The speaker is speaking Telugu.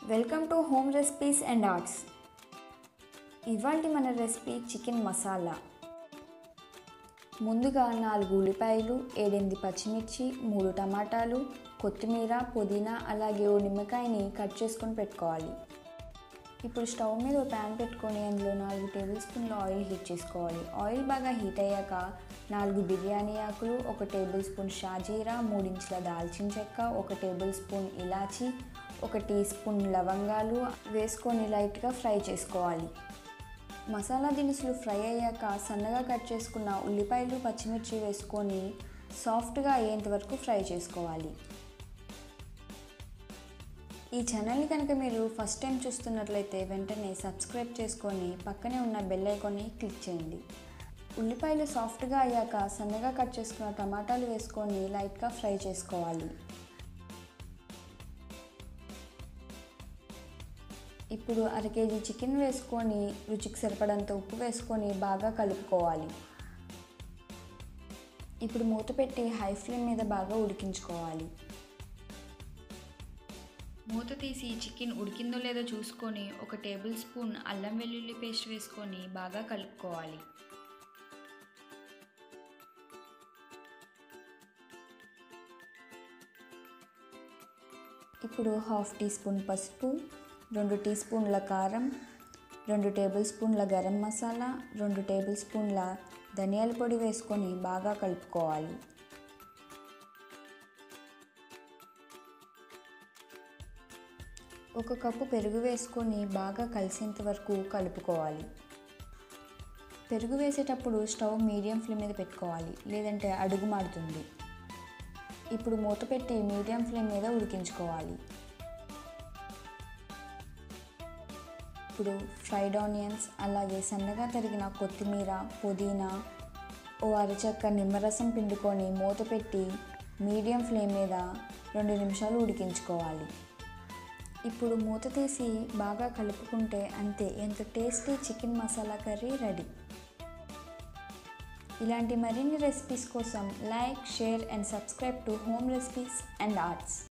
welcome to home recipes and arts ఇవాళ మన రెసిపీ చికెన్ మసాలా ముందుగా నాలుగు ఉల్లిపాయలు ఏడెనిమిది పచ్చిమిర్చి మూడు టమాటాలు కొత్తిమీర పుదీనా అలాగే ఓ నిమ్మకాయని కట్ చేసుకొని పెట్టుకోవాలి ఇప్పుడు స్టవ్ మీద ఒక ప్యాన్ పెట్టుకొని అందులో నాలుగు టేబుల్ స్పూన్ల ఆయిల్ హీట్ చేసుకోవాలి ఆయిల్ బాగా హీట్ అయ్యాక నాలుగు బిర్యానీ ఆకులు ఒక టేబుల్ స్పూన్ షాజీరా మూడించుల దాల్చిన చెక్క ఒక టేబుల్ స్పూన్ ఇలాచి ఒక టీ స్పూన్ లవంగాలు వేసుకొని లైట్గా ఫ్రై చేసుకోవాలి మసాలా దినుసులు ఫ్రై అయ్యాక సన్నగా కట్ చేసుకున్న ఉల్లిపాయలు పచ్చిమిర్చి వేసుకొని సాఫ్ట్గా అయ్యేంత వరకు ఫ్రై చేసుకోవాలి ఈ ఛానల్ని కనుక మీరు ఫస్ట్ టైం చూస్తున్నట్లయితే వెంటనే సబ్స్క్రైబ్ చేసుకొని పక్కనే ఉన్న బెల్ ఐకాన్ని క్లిక్ చేయండి ఉల్లిపాయలు సాఫ్ట్గా అయ్యాక సన్నగా కట్ చేసుకున్న టమాటాలు వేసుకొని లైట్గా ఫ్రై చేసుకోవాలి ఇప్పుడు అర కేజీ చికెన్ వేసుకొని రుచికి సరిపడంత ఉప్పు వేసుకొని బాగా కలుపుకోవాలి ఇప్పుడు మూత పెట్టి హై ఫ్లేమ్ మీద బాగా ఉడికించుకోవాలి మూత తీసి చికెన్ ఉడికిందో లేదో చూసుకొని ఒక టేబుల్ స్పూన్ అల్లం వెల్లుల్లి పేస్ట్ వేసుకొని బాగా కలుపుకోవాలి ఇప్పుడు హాఫ్ టీ స్పూన్ పసుపు రెండు టీ స్పూన్ల కారం రెండు టేబుల్ స్పూన్ల గరం మసాలా రెండు టేబుల్ స్పూన్ల ధనియాల పొడి వేసుకొని బాగా కలుపుకోవాలి ఒక కప్పు పెరుగు వేసుకొని బాగా కలిసేంత వరకు కలుపుకోవాలి పెరుగు వేసేటప్పుడు స్టవ్ మీడియం ఫ్లేమ్ మీద పెట్టుకోవాలి లేదంటే అడుగు మాడుతుంది ఇప్పుడు మూత పెట్టి మీడియం ఫ్లేమ్ మీద ఉడికించుకోవాలి ఇప్పుడు ఫ్రైడ్ ఆనియన్స్ అలాగే సన్నగా తరిగిన కొత్తిమీర పుదీనా ఓ అరచక్క నిమ్మరసం పిండుకొని మూత పెట్టి మీడియం ఫ్లేమ్ మీద రెండు నిమిషాలు ఉడికించుకోవాలి ఇప్పుడు మూత తీసి బాగా కలుపుకుంటే అంతే ఎంత tasty chicken masala curry ready ఇలాంటి మరిన్ని రెసిపీస్ కోసం like share and subscribe to home recipes and arts